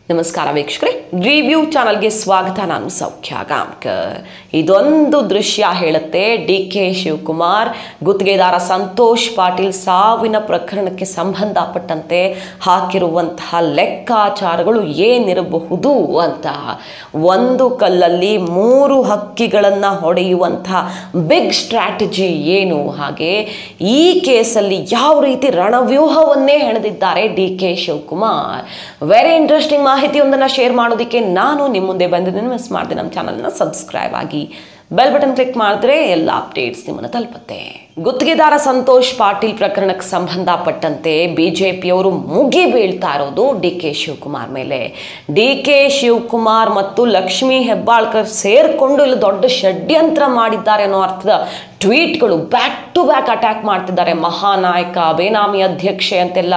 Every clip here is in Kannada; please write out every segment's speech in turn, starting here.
ನಮಸ್ಕಾರ ವೀಕ್ಷಕರೇ ರಿವ್ಯೂ ಚಾನಲ್ಗೆ ಸ್ವಾಗತ ನಾನು ಸೌಖ್ಯ ಗಾಂವ್ಕರ್ ಇದೊಂದು ದೃಶ್ಯ ಹೇಳುತ್ತೆ ಡಿ ಕೆ ಶಿವಕುಮಾರ್ ಗುತ್ತಿಗೆದಾರ ಸಂತೋಷ್ ಪಾಟೀಲ್ ಸಾವಿನ ಪ್ರಕರಣಕ್ಕೆ ಸಂಬಂಧಪಟ್ಟಂತೆ ಹಾಕಿರುವಂತಹ ಲೆಕ್ಕಾಚಾರಗಳು ಏನಿರಬಹುದು ಅಂತ ಒಂದು ಕಲ್ಲಲ್ಲಿ ಮೂರು ಹಕ್ಕಿಗಳನ್ನು ಹೊಡೆಯುವಂತಹ ಬಿಗ್ ಸ್ಟ್ರಾಟಜಿ ಏನು ಹಾಗೆ ಈ ಕೇಸಲ್ಲಿ ಯಾವ ರೀತಿ ರಣವ್ಯೂಹವನ್ನೇ ಹೆಣೆದಿದ್ದಾರೆ D K Shivakumar very interesting ಮಾಹಿತಿಯೊಂದನ್ನು ಶೇರ್ ಮಾಡೋದಕ್ಕೆ ನಾನು ನಿಮ್ಮ ಮುಂದೆ ಬಂದಿದ್ದೀನಿ ಮಿಸ್ ಮಾಡಿದೆ ನಮ್ಮ ಚಾನಲ್ನ ಸಬ್ಸ್ಕ್ರೈಬ್ ಆಗಿ ಬೆಲ್ ಬಟನ್ ಕ್ಲಿಕ್ ಮಾಡಿದ್ರೆ ಎಲ್ಲ ಅಪ್ಡೇಟ್ಸ್ ನಿಮ್ಮನ್ನು ತಲುಪುತ್ತೆ ಗುತ್ತಿಗೆದಾರ ಸಂತೋಷ್ ಪಾಟೀಲ್ ಪ್ರಕರಣಕ್ಕೆ ಸಂಬಂಧಪಟ್ಟಂತೆ ಬಿ ಜೆ ಪಿಯವರು ಮುಗಿ ಬೀಳ್ತಾ ಇರೋದು ಡಿ ಕೆ ಶಿವಕುಮಾರ್ ಮೇಲೆ ಡಿ ಕೆ ಶಿವಕುಮಾರ್ ಮತ್ತು ಲಕ್ಷ್ಮೀ ಹೆಬ್ಬಾಳ್ಕರ್ ಸೇರ್ಕೊಂಡು ಇಲ್ಲಿ ದೊಡ್ಡ ಷಡ್ಯಂತ್ರ ಮಾಡಿದ್ದಾರೆ ಅನ್ನೋ ಅರ್ಥದ ಟ್ವೀಟ್ಗಳು ಬ್ಯಾಕ್ ಟು ಬ್ಯಾಕ್ ಅಟ್ಯಾಕ್ ಮಾಡ್ತಿದ್ದಾರೆ ಮಹಾನಾಯಕ ಬೇನಾಮಿ ಅಧ್ಯಕ್ಷೆ ಅಂತೆಲ್ಲ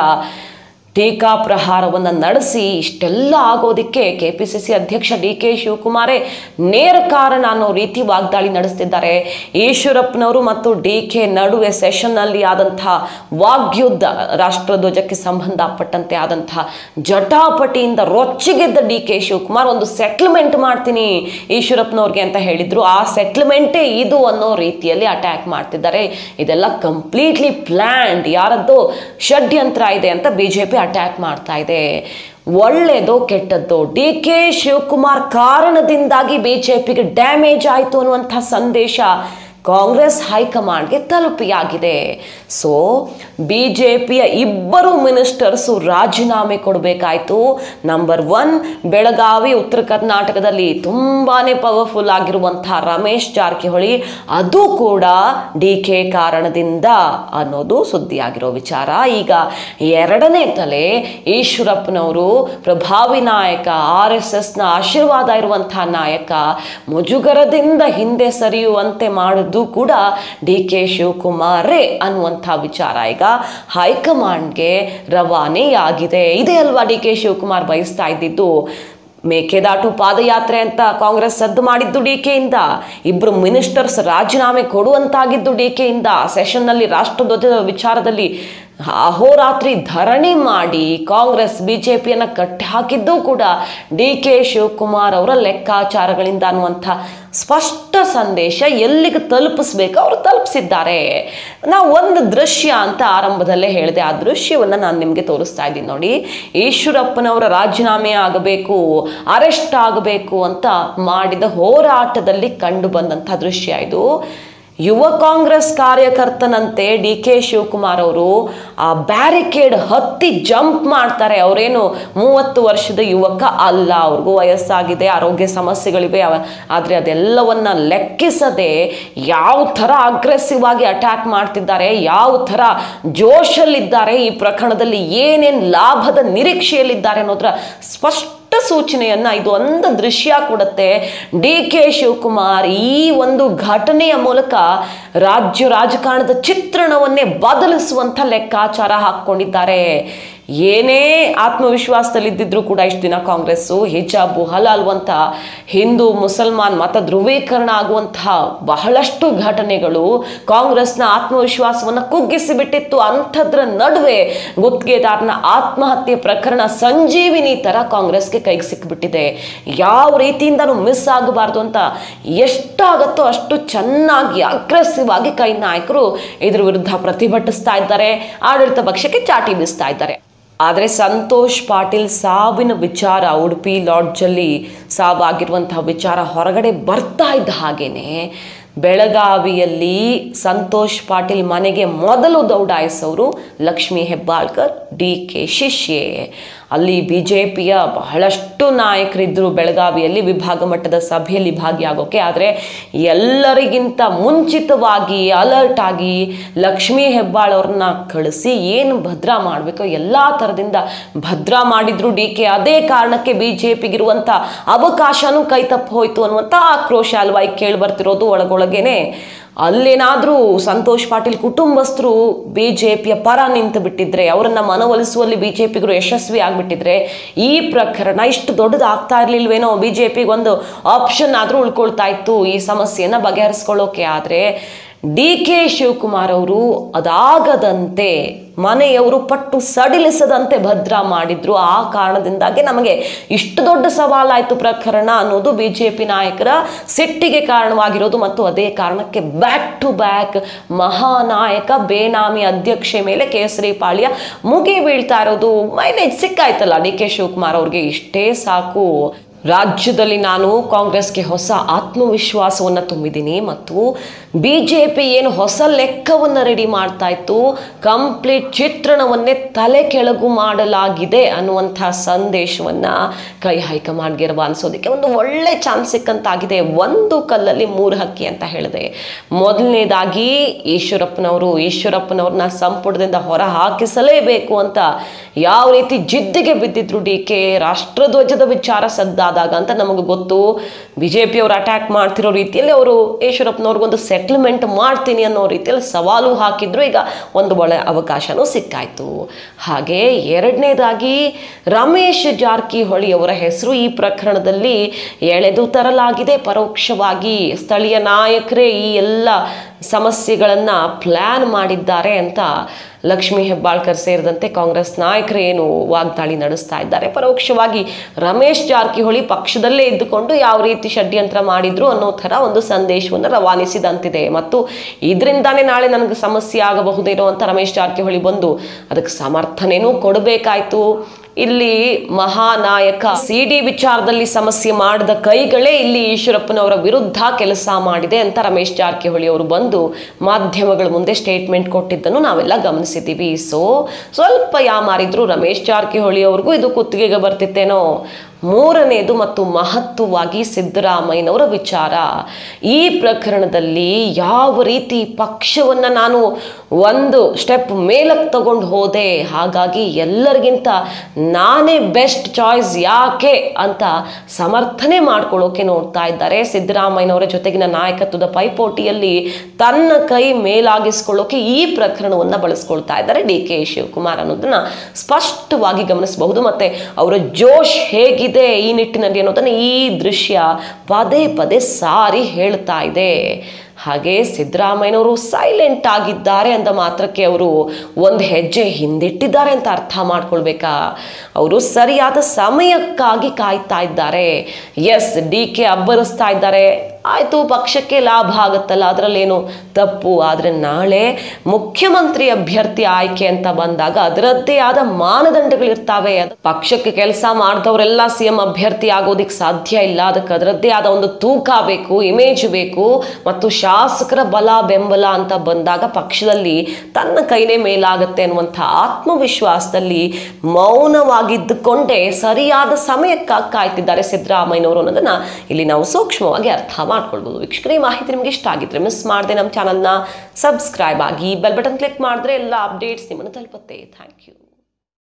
ಟೀಕಾ ಪ್ರಹಾರವನ್ನು ನಡೆಸಿ ಇಷ್ಟೆಲ್ಲ ಆಗೋದಕ್ಕೆ ಕೆ ಪಿ ಸಿ ಸಿ ಅಧ್ಯಕ್ಷ ಡಿ ಕೆ ಶಿವಕುಮಾರೇ ನೇರ ಕಾರಣ ಅನ್ನೋ ರೀತಿ ವಾಗ್ದಾಳಿ ನಡೆಸ್ತಿದ್ದಾರೆ ಈಶ್ವರಪ್ಪನವರು ಮತ್ತು ಡಿ ಕೆ ನಡುವೆ ಸೆಷನ್ನಲ್ಲಿ ಆದಂಥ ವಾಗ್ಯುದ್ಧ ರಾಷ್ಟ್ರಧ್ವಜಕ್ಕೆ ಸಂಬಂಧಪಟ್ಟಂತೆ ಆದಂಥ ಜಟಾಪಟಿಯಿಂದ ರೊಚ್ಚಿಗೆದ್ದ ಡಿ ಕೆ ಶಿವಕುಮಾರ್ ಒಂದು ಸೆಟ್ಲ್ಮೆಂಟ್ ಮಾಡ್ತೀನಿ ಈಶ್ವರಪ್ಪನವ್ರಿಗೆ ಅಂತ ಹೇಳಿದ್ರು ಆ ಸೆಟ್ಲ್ಮೆಂಟೇ ಇದು ಅನ್ನೋ ರೀತಿಯಲ್ಲಿ ಅಟ್ಯಾಕ್ ಮಾಡ್ತಿದ್ದಾರೆ ಇದೆಲ್ಲ ಕಂಪ್ಲೀಟ್ಲಿ ಪ್ಲ್ಯಾಂಡ್ ಯಾರದ್ದು ಷಡ್ಯಂತ್ರ ಇದೆ ಅಂತ ಬಿ ಜೆ ಪಿ ಅಟ್ಯಾಕ್ ಮಾಡ್ತಾ ಇದೆ ಒಳ್ಳೆಯದೋ ಕೆಟ್ಟದ್ದೋ ಡಿ ಕೆ ಶಿವಕುಮಾರ್ ಕಾರಣದಿಂದಾಗಿ ಬಿ ಜೆ ಪಿಗೆ ಡ್ಯಾಮೇಜ್ ಆಯಿತು ಅನ್ನುವಂಥ ಸಂದೇಶ ಕಾಂಗ್ರೆಸ್ ಹೈಕಮಾಂಡ್ಗೆ ತಲುಪಿಯಾಗಿದೆ ಸೊ ಬಿ ಜೆ ಪಿಯ ಇಬ್ಬರು ಮಿನಿಸ್ಟರ್ಸು ರಾಜೀನಾಮೆ ಕೊಡಬೇಕಾಯಿತು ನಂಬರ್ ಒನ್ ಬೆಳಗಾವಿ ಉತ್ತರ ಕರ್ನಾಟಕದಲ್ಲಿ ತುಂಬಾ ಪವರ್ಫುಲ್ ಆಗಿರುವಂಥ ರಮೇಶ್ ಜಾರಕಿಹೊಳಿ ಅದು ಕೂಡ ಡಿ ಕೆ ಕಾರಣದಿಂದ ಅನ್ನೋದು ಸುದ್ದಿಯಾಗಿರೋ ವಿಚಾರ ಈಗ ಎರಡನೇ ತಲೆ ಈಶ್ವರಪ್ಪನವರು ಪ್ರಭಾವಿ ನಾಯಕ ಆರ್ ಎಸ್ ಎಸ್ನ ಆಶೀರ್ವಾದ ಇರುವಂಥ ನಾಯಕ ಮುಜುಗರದಿಂದ ಹಿಂದೆ ಸರಿಯುವಂತೆ ಮಾಡುದು ಕೂಡ ಡಿ ಕೆ ಶಿವಕುಮಾರೇ ಅನ್ನುವಂಥ ವಿಚಾರ ಈಗ ಹೈಕಮಾಂಡ್ಗೆ ರವಾನೆಯಾಗಿದೆ ಇದೇ ಅಲ್ವಾ ಡಿ ಕೆ ಶಿವಕುಮಾರ್ ಬಯಸ್ತಾ ಇದ್ದಿದ್ದು ಮೇಕೆದಾಟು ಪಾದಯಾತ್ರೆ ಅಂತ ಕಾಂಗ್ರೆಸ್ ಸದ್ದು ಮಾಡಿದ್ದು ಡಿ ಕೆಯಿಂದ ಇಬ್ಬರು ಮಿನಿಸ್ಟರ್ಸ್ ರಾಜೀನಾಮೆ ಕೊಡುವಂತಾಗಿದ್ದು ಡಿ ಕೆಯಿಂದ ಸೆಷನ್ನಲ್ಲಿ ರಾಷ್ಟ್ರಧ್ವಜದ ವಿಚಾರದಲ್ಲಿ ಅಹೋರಾತ್ರಿ ಧರಣಿ ಮಾಡಿ ಕಾಂಗ್ರೆಸ್ ಬಿ ಜೆ ಪಿಯನ್ನು ಕಟ್ಟಿ ಹಾಕಿದ್ದು ಕೂಡ ಡಿ ಕೆ ಶಿವಕುಮಾರ್ ಅವರ ಲೆಕ್ಕಾಚಾರಗಳಿಂದ ಅನ್ನುವಂಥ ಸ್ಪಷ್ಟ ಸಂದೇಶ ಎಲ್ಲಿಗೆ ತಲುಪಿಸ್ಬೇಕು ಅವರು ತಲುಪಿಸಿದ್ದಾರೆ ನಾವು ಒಂದು ದೃಶ್ಯ ಅಂತ ಆರಂಭದಲ್ಲೇ ಹೇಳಿದೆ ಆ ದೃಶ್ಯವನ್ನು ನಾನು ನಿಮಗೆ ತೋರಿಸ್ತಾ ಇದ್ದೀನಿ ನೋಡಿ ಈಶ್ವರಪ್ಪನವರ ರಾಜೀನಾಮೆ ಆಗಬೇಕು ಅರೆಸ್ಟ್ ಆಗಬೇಕು ಅಂತ ಮಾಡಿದ ಹೋರಾಟದಲ್ಲಿ ಕಂಡು ಬಂದಂಥ ದೃಶ್ಯ ಇದು ಯುವ ಕಾಂಗ್ರೆಸ್ ಕಾರ್ಯಕರ್ತನಂತೆ ಡಿ ಕೆ ಶಿವಕುಮಾರ್ ಅವರು ಆ ಬ್ಯಾರಿಕೇಡ್ ಹತ್ತಿ ಜಂಪ್ ಮಾಡ್ತಾರೆ ಅವರೇನು ಮೂವತ್ತು ವರ್ಷದ ಯುವಕ ಅಲ್ಲ ಅವ್ರಿಗೂ ವಯಸ್ಸಾಗಿದೆ ಆರೋಗ್ಯ ಸಮಸ್ಯೆಗಳಿವೆ ಅವ ಆದರೆ ಅದೆಲ್ಲವನ್ನ ಲೆಕ್ಕಿಸದೆ ಯಾವ ಥರ ಅಗ್ರೆಸಿವ್ ಆಗಿ ಅಟ್ಯಾಕ್ ಮಾಡ್ತಿದ್ದಾರೆ ಯಾವ ಥರ ಜೋಶಲ್ಲಿದ್ದಾರೆ ಈ ಪ್ರಕರಣದಲ್ಲಿ ಏನೇನು ಲಾಭದ ನಿರೀಕ್ಷೆಯಲ್ಲಿದ್ದಾರೆ ಅನ್ನೋದ್ರ ಸ್ಪಷ್ಟ ಸೂಚನೆಯನ್ನ ಇದು ಒಂದು ದೃಶ್ಯ ಕೊಡುತ್ತೆ ಡಿ ಕೆ ಶಿವಕುಮಾರ್ ಈ ಒಂದು ಘಟನೆಯ ಮೂಲಕ ರಾಜ್ಯ ರಾಜಕಾರಣದ ಚಿತ್ರಣವನ್ನೇ ಬದಲಿಸುವಂಥ ಲೆಕ್ಕಾಚಾರ ಹಾಕ್ಕೊಂಡಿದ್ದಾರೆ ಏನೇ ಆತ್ಮವಿಶ್ವಾಸದಲ್ಲಿದ್ದಿದ್ರು ಕೂಡ ಇಷ್ಟು ದಿನ ಕಾಂಗ್ರೆಸ್ಸು ಹಿಜಾಬು ಹಲಾಲ್ ಅಂತ ಹಿಂದೂ ಮುಸಲ್ಮಾನ್ ಮತ ಧ್ರುವೀಕರಣ ಆಗುವಂತಹ ಬಹಳಷ್ಟು ಘಟನೆಗಳು ಕಾಂಗ್ರೆಸ್ನ ಆತ್ಮವಿಶ್ವಾಸವನ್ನು ಕುಗ್ಗಿಸಿ ಬಿಟ್ಟಿತ್ತು ಅಂಥದ್ರ ನಡುವೆ ಗುತ್ತಿಗೆದಾರನ ಆತ್ಮಹತ್ಯೆ ಪ್ರಕರಣ ಸಂಜೀವಿನಿ ಥರ ಕಾಂಗ್ರೆಸ್ಗೆ ಕೈಗೆ ಸಿಕ್ಕಿಬಿಟ್ಟಿದೆ ಯಾವ ರೀತಿಯಿಂದನೂ ಮಿಸ್ ಆಗಬಾರ್ದು ಅಂತ ಎಷ್ಟಾಗತ್ತೋ ಅಷ್ಟು ಚೆನ್ನಾಗಿ ಅಗ್ರೆಸಿವ್ ಆಗಿ ಕೈ ನಾಯಕರು ಇದ್ರ ವಿರುದ್ಧ ಪ್ರತಿಭಟಿಸ್ತಾ ಇದ್ದಾರೆ ಆಡಳಿತ ಪಕ್ಷಕ್ಕೆ ಚಾಟಿ ಬೀಸ್ತಾ ಇದ್ದಾರೆ ಆದರೆ ಸಂತೋಷ್ ಪಾಟೀಲ್ ಸಾವಿನ ವಿಚಾರ ಉಡುಪಿ ಲಾಡ್ಜಲ್ಲಿ ಸಾವಾಗಿರುವಂತಹ ವಿಚಾರ ಹೊರಗಡೆ ಬರ್ತಾ ಇದ್ದ ಹಾಗೇನೆ ಬೆಳಗಾವಿಯಲ್ಲಿ ಸಂತೋಷ್ ಪಾಟೀಲ್ ಮನೆಗೆ ಮೊದಲು ದೌಡಾಯಿಸೋರು ಲಕ್ಷ್ಮೀ ಹೆಬ್ಬಾಳ್ಕರ್ ಡಿ ಕೆ ಶಿಷ್ಯೆ ಅಲ್ಲಿ ಬಿ ಜೆ ಪಿಯ ಬಹಳಷ್ಟು ನಾಯಕರಿದ್ದರು ಬೆಳಗಾವಿಯಲ್ಲಿ ವಿಭಾಗ ಮಟ್ಟದ ಸಭೆಯಲ್ಲಿ ಭಾಗಿಯಾಗೋಕೆ ಆದರೆ ಎಲ್ಲರಿಗಿಂತ ಮುಂಚಿತವಾಗಿ ಅಲರ್ಟ್ ಆಗಿ ಲಕ್ಷ್ಮೀ ಹೆಬ್ಬಾಳ್ ಅವ್ರನ್ನ ಕಳಿಸಿ ಏನು ಭದ್ರಾ ಮಾಡಬೇಕೋ ಎಲ್ಲ ಥರದಿಂದ ಭದ್ರಾ ಮಾಡಿದ್ರು ಡಿ ಕೆ ಅದೇ ಕಾರಣಕ್ಕೆ ಬಿ ಜೆ ಪಿಗಿರುವಂಥ ಅವಕಾಶನೂ ಕೈ ತಪ್ಪು ಹೋಯ್ತು ಅನ್ನುವಂಥ ಆಕ್ರೋಶ ಅಲ್ವಾ ಈಗ ಕೇಳಿ ಬರ್ತಿರೋದು ಒಳಗೊಳಗೇನೆ ಅಲ್ಲೇನಾದರೂ ಸಂತೋಷ್ ಪಾಟೀಲ್ ಕುಟುಂಬಸ್ಥರು ಬಿ ಜೆ ಪಿಯ ಪರ ನಿಂತು ಬಿಟ್ಟಿದ್ರೆ ಅವರನ್ನ ಮನವೊಲಿಸುವಲ್ಲಿ ಬಿ ಜೆ ಪಿಗರು ಯಶಸ್ವಿ ಆಗಿಬಿಟ್ಟಿದ್ರೆ ಈ ಪ್ರಕರಣ ಇಷ್ಟು ದೊಡ್ಡದಾಗ್ತಾ ಇರಲಿಲ್ವೇನೋ ಬಿ ಜೆ ಪಿಗೆ ಒಂದು ಆಪ್ಷನ್ ಆದರೂ ಉಳ್ಕೊಳ್ತಾ ಇತ್ತು ಈ ಸಮಸ್ಯೆಯನ್ನು ಬಗೆಹರಿಸ್ಕೊಳ್ಳೋಕೆ ಆದರೆ ಡಿ ಕೆ ಶಿವಕುಮಾರ್ ಅವರು ಅದಾಗದಂತೆ ಮನೆಯವರು ಪಟ್ಟು ಸಡಿಲಿಸದಂತೆ ಭದ್ರ ಮಾಡಿದ್ರು ಆ ಕಾರಣದಿಂದಾಗಿ ನಮಗೆ ಇಷ್ಟು ದೊಡ್ಡ ಸವಾಲಾಯಿತು ಪ್ರಕರಣ ಅನ್ನೋದು ಬಿ ಜೆ ಪಿ ನಾಯಕರ ಸಿಟ್ಟಿಗೆ ಕಾರಣವಾಗಿರೋದು ಮತ್ತು ಅದೇ ಕಾರಣಕ್ಕೆ ಬ್ಯಾಕ್ ಟು ಬ್ಯಾಕ್ ಮಹಾನಾಯಕ ಬೇನಾಮಿ ಅಧ್ಯಕ್ಷೆ ಮೇಲೆ ಕೇಸರಿ ಪಾಳ್ಯ ಮುಗಿ ಬೀಳ್ತಾ ಇರೋದು ಮೈಲೇಜ್ ಸಿಕ್ಕಾಯ್ತಲ್ಲ ಡಿ ಕೆ ಶಿವಕುಮಾರ್ ಅವ್ರಿಗೆ ಇಷ್ಟೇ ಸಾಕು ರಾಜ್ಯದಲ್ಲಿ ನಾನು ಕಾಂಗ್ರೆಸ್ಗೆ ಹೊಸ ಆತ್ಮವಿಶ್ವಾಸವನ್ನು ತುಂಬಿದ್ದೀನಿ ಮತ್ತು ಬಿ ಜೆ ಪಿ ಏನು ಹೊಸ ಲೆಕ್ಕವನ್ನು ರೆಡಿ ಮಾಡ್ತಾ ಇತ್ತು ಕಂಪ್ಲೀಟ್ ಚಿತ್ರಣವನ್ನೇ ತಲೆ ಕೆಳಗು ಮಾಡಲಾಗಿದೆ ಅನ್ನುವಂಥ ಸಂದೇಶವನ್ನು ಕೈ ಹೈಕಮಾಂಡ್ಗೆ ರವಾನಿಸೋದಕ್ಕೆ ಒಂದು ಒಳ್ಳೆ ಚಾನ್ಸ್ ಸಿಕ್ಕಂತಾಗಿದೆ ಒಂದು ಕಲ್ಲಲ್ಲಿ ಮೂರು ಹಕ್ಕಿ ಅಂತ ಹೇಳಿದೆ ಮೊದಲನೇದಾಗಿ ಈಶ್ವರಪ್ಪನವರು ಈಶ್ವರಪ್ಪನವ್ರನ್ನ ಸಂಪುಟದಿಂದ ಹೊರ ಹಾಕಿಸಲೇಬೇಕು ಅಂತ ಯಾವ ರೀತಿ ಜಿದ್ದಿಗೆ ಬಿದ್ದಿದ್ರು ಡಿ ಕೆ ರಾಷ್ಟ್ರಧ್ವಜದ ವಿಚಾರ ಸದ್ದಾದಾಗ ಅಂತ ನಮಗೆ ಗೊತ್ತು ಬಿ ಜೆ ಪಿಯವರು ಅಟ್ಯಾಕ್ ಮಾಡ್ತಿರೋ ರೀತಿಯಲ್ಲಿ ಅವರು ಈಶ್ವರಪ್ಪನವ್ರಿಗೊಂದು ಸೆಟ್ಲ್ಮೆಂಟ್ ಮಾಡ್ತೀನಿ ಅನ್ನೋ ರೀತಿಯಲ್ಲಿ ಸವಾಲು ಹಾಕಿದ್ರು ಈಗ ಒಂದು ಒಳ್ಳೆ ಅವಕಾಶನೂ ಸಿಕ್ಕಾಯ್ತು ಹಾಗೆ ಎರಡನೇದಾಗಿ ರಮೇಶ್ ಜಾರಕಿಹೊಳಿ ಅವರ ಹೆಸರು ಈ ಪ್ರಕರಣದಲ್ಲಿ ಎಳೆದು ತರಲಾಗಿದೆ ಪರೋಕ್ಷವಾಗಿ ಸ್ಥಳೀಯ ನಾಯಕರೇ ಈ ಎಲ್ಲ ಸಮಸ್ಯೆಗಳನ್ನು ಪ್ಲ್ಯಾನ್ ಮಾಡಿದ್ದಾರೆ ಅಂತ ಲಕ್ಷ್ಮೀ ಹೆಬ್ಬಾಳ್ಕರ್ ಸೇರಿದಂತೆ ಕಾಂಗ್ರೆಸ್ ನಾಯಕರು ಏನು ವಾಗ್ದಾಳಿ ನಡೆಸ್ತಾ ಇದ್ದಾರೆ ಪರೋಕ್ಷವಾಗಿ ರಮೇಶ್ ಜಾರಕಿಹೊಳಿ ಪಕ್ಷದಲ್ಲೇ ಇದ್ದುಕೊಂಡು ಯಾವ ರೀತಿ ಷಡ್ಯಂತ್ರ ಮಾಡಿದ್ರು ಅನ್ನೋ ಥರ ಒಂದು ಸಂದೇಶವನ್ನು ರವಾನಿಸಿದಂತಿದೆ ಮತ್ತು ಇದರಿಂದಾನೇ ನಾಳೆ ನನಗೆ ಸಮಸ್ಯೆ ಆಗಬಹುದೇನೋ ಅಂತ ರಮೇಶ್ ಜಾರಕಿಹೊಳಿ ಬಂದು ಅದಕ್ಕೆ ಸಮರ್ಥನೆನೂ ಕೊಡಬೇಕಾಯ್ತು ಇಲ್ಲಿ ಮಹಾನಾಯಕ ಸಿ ಡಿ ವಿಚಾರದಲ್ಲಿ ಸಮಸ್ಯೆ ಮಾಡಿದ ಕೈಗಳೇ ಇಲ್ಲಿ ಈಶ್ವರಪ್ಪನವರ ವಿರುದ್ಧ ಕೆಲಸ ಮಾಡಿದೆ ಅಂತ ರಮೇಶ್ ಜಾರಕಿಹೊಳಿ ಅವರು ಬಂದು ಮಾಧ್ಯಮಗಳ ಮುಂದೆ ಸ್ಟೇಟ್ಮೆಂಟ್ ಕೊಟ್ಟಿದ್ದನ್ನು ನಾವೆಲ್ಲ ಗಮನಿಸಿದ್ದೀವಿ ಸೊ ಸ್ವಲ್ಪ ಯಾಮಾರಿದ್ರು ರಮೇಶ್ ಜಾರಕಿಹೊಳಿ ಅವ್ರಿಗೂ ಇದು ಕುತ್ತಿಗೆಗೆ ಬರ್ತಿತ್ತೇನೋ ಮೂರನೇದು ಮತ್ತು ಮಹತ್ವವಾಗಿ ಸಿದ್ದರಾಮಯ್ಯನವರ ವಿಚಾರ ಈ ಪ್ರಕರಣದಲ್ಲಿ ಯಾವ ರೀತಿ ಪಕ್ಷವನ್ನು ನಾನು ಒಂದು ಸ್ಟೆಪ್ ಮೇಲಕ್ಕೆ ತಗೊಂಡು ಹೋದೆ ಹಾಗಾಗಿ ಎಲ್ಲರಿಗಿಂತ ನಾನೇ ಬೆಸ್ಟ್ ಚಾಯ್ಸ್ ಯಾಕೆ ಅಂತ ಸಮರ್ಥನೆ ಮಾಡ್ಕೊಳ್ಳೋಕೆ ನೋಡ್ತಾ ಇದ್ದಾರೆ ಸಿದ್ದರಾಮಯ್ಯನವರ ಜೊತೆಗಿನ ನಾಯಕತ್ವದ ಪೈಪೋಟಿಯಲ್ಲಿ ತನ್ನ ಕೈ ಮೇಲಾಗಿಸ್ಕೊಳ್ಳೋಕೆ ಈ ಪ್ರಕರಣವನ್ನು ಬಳಸ್ಕೊಳ್ತಾ ಇದ್ದಾರೆ ಡಿ ಕೆ ಶಿವಕುಮಾರ್ ಅನ್ನೋದನ್ನ ಸ್ಪಷ್ಟವಾಗಿ ಗಮನಿಸಬಹುದು ಮತ್ತೆ ಅವರ ಜೋಶ್ ಹೇಗಿದೆ ಈ ನಿಟ್ಟಿನಲ್ಲಿ ಅನ್ನೋದನ್ನು ಈ ದೃಶ್ಯ ಪದೇ ಪದೇ ಸಾರಿ ಹೇಳ್ತಾ ಇದೆ ಹಾಗೆ ಸಿದ್ದರಾಮಯ್ಯನವರು ಸೈಲೆಂಟ್ ಆಗಿದ್ದಾರೆ ಅಂದ ಮಾತ್ರಕ್ಕೆ ಅವರು ಒಂದು ಹೆಜ್ಜೆ ಹಿಂದಿಟ್ಟಿದ್ದಾರೆ ಅಂತ ಅರ್ಥ ಮಾಡ್ಕೊಳ್ಬೇಕಾ ಅವರು ಸರಿಯಾದ ಸಮಯಕ್ಕಾಗಿ ಕಾಯ್ತಾ ಇದ್ದಾರೆ ಎಸ್ ಡಿ ಕೆ ಅಬ್ಬರಿಸ್ತಾ ಇದ್ದಾರೆ ಆಯಿತು ಪಕ್ಷಕ್ಕೆ ಲಾಭ ಆಗುತ್ತಲ್ಲ ಅದರಲ್ಲೇನು ತಪ್ಪು ಆದರೆ ನಾಳೆ ಮುಖ್ಯಮಂತ್ರಿ ಅಭ್ಯರ್ಥಿ ಆಯ್ಕೆ ಅಂತ ಬಂದಾಗ ಅದರದ್ದೇ ಆದ ಮಾನದಂಡಗಳಿರ್ತಾವೆ ಅದು ಪಕ್ಷಕ್ಕೆ ಕೆಲಸ ಮಾಡಿದವರೆಲ್ಲ ಸಿ ಎಂ ಅಭ್ಯರ್ಥಿ ಆಗೋದಿಕ್ಕೆ ಸಾಧ್ಯ ಇಲ್ಲ ಅದಕ್ಕೆ ಅದರದ್ದೇ ಆದ ಒಂದು ತೂಕ ಬೇಕು ಇಮೇಜ್ ಬೇಕು ಮತ್ತು ಶಾಸಕರ ಬಲ ಬೆಂಬಲ ಅಂತ ಬಂದಾಗ ಪಕ್ಷದಲ್ಲಿ ತನ್ನ ಕೈನೇ ಮೇಲಾಗುತ್ತೆ ಅನ್ನುವಂಥ ಆತ್ಮವಿಶ್ವಾಸದಲ್ಲಿ ಮೌನವಾಗಿದ್ದುಕೊಂಡೇ ಸರಿಯಾದ ಸಮಯಕ್ಕಾಗಿ ಕಾಯ್ತಿದ್ದಾರೆ ಸಿದ್ದರಾಮಯ್ಯನವರು ಅನ್ನೋದನ್ನ ಇಲ್ಲಿ ನಾವು ಸೂಕ್ಷ್ಮವಾಗಿ ಅರ್ಥ ಮಾಡ್ಕೊಳ್ಬೋದು ವೀಕ್ಷಕರೇ ಈ ಮಾಹಿತಿ ನಿಮ್ಗೆ ಇಷ್ಟ ಆಗಿದ್ರೆ ಮಿಸ್ ಮಾಡದೆ ನಮ್ಮ ಚಾನಲ್ನ ಸಬ್ಸ್ಕ್ರೈಬ್ ಆಗಿ ಬೆಲ್ ಬಟನ್ ಕ್ಲಿಕ್ ಮಾಡಿದ್ರೆ ಎಲ್ಲ ಅಪ್ಡೇಟ್ಸ್ ನಿಮ್ಮನ್ನು ತಲುಪುತ್ತೆ ಥ್ಯಾಂಕ್ ಯು